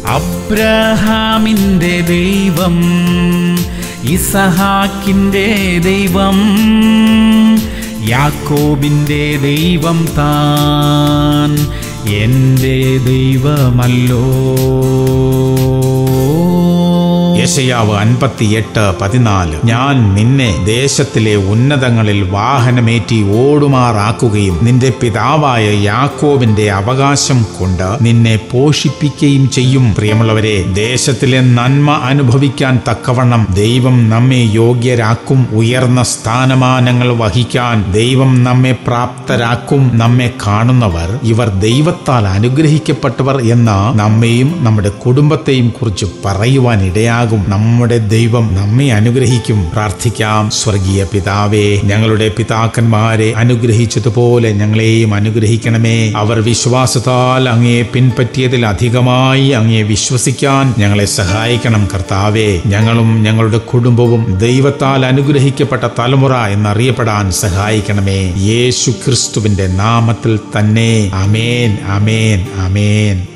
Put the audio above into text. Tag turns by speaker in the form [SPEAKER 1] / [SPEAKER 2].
[SPEAKER 1] അബ്രഹാമിൻ്റെ ദൈവം ഇസഹാക്കിൻ്റെ ദൈവം യാക്കോബിൻ്റെ ദൈവം താൻ എൻ്റെ ദൈവമല്ലോ
[SPEAKER 2] യശയാവ് അൻപത്തിയെട്ട് പതിനാല് ഞാൻ നിന്നെ ദേശത്തിലെ ഉന്നതങ്ങളിൽ വാഹനമേറ്റി ഓടുമാറാക്കുകയും നിന്റെ പിതാവായ യാക്കോബിന്റെ അവകാശം കൊണ്ട് നിന്നെ പോഷിപ്പിക്കുകയും ചെയ്യും പ്രിയമുള്ളവരെ ദേശത്തിലെ നന്മ അനുഭവിക്കാൻ തക്കവണ്ണം ദൈവം നമ്മെ യോഗ്യരാക്കും ഉയർന്ന സ്ഥാനമാനങ്ങൾ വഹിക്കാൻ ദൈവം നമ്മെ പ്രാപ്തരാക്കും നമ്മെ കാണുന്നവർ ഇവർ ദൈവത്താൽ അനുഗ്രഹിക്കപ്പെട്ടവർ എന്ന് നമ്മെയും നമ്മുടെ കുടുംബത്തെയും കുറിച്ച് പറയുവാൻ ഇടയാകും നമ്മുടെ ദൈവം നമ്മെ അനുഗ്രഹിക്കും പ്രാർത്ഥിക്കാം സ്വർഗീയ പിതാവേ ഞങ്ങളുടെ പിതാക്കന്മാരെ അനുഗ്രഹിച്ചതുപോലെ ഞങ്ങളെയും അനുഗ്രഹിക്കണമേ അവർ വിശ്വാസത്താൽ അങ്ങയെ പിൻപറ്റിയതിൽ അധികമായി അങ്ങയെ വിശ്വസിക്കാൻ ഞങ്ങളെ സഹായിക്കണം കർത്താവേ ഞങ്ങളും ഞങ്ങളുടെ കുടുംബവും ദൈവത്താൽ അനുഗ്രഹിക്കപ്പെട്ട തലമുറ എന്നറിയപ്പെടാൻ സഹായിക്കണമേ യേശു ക്രിസ്തുവിന്റെ നാമത്തിൽ തന്നെ അമേൻ അമേൻ അമേൻ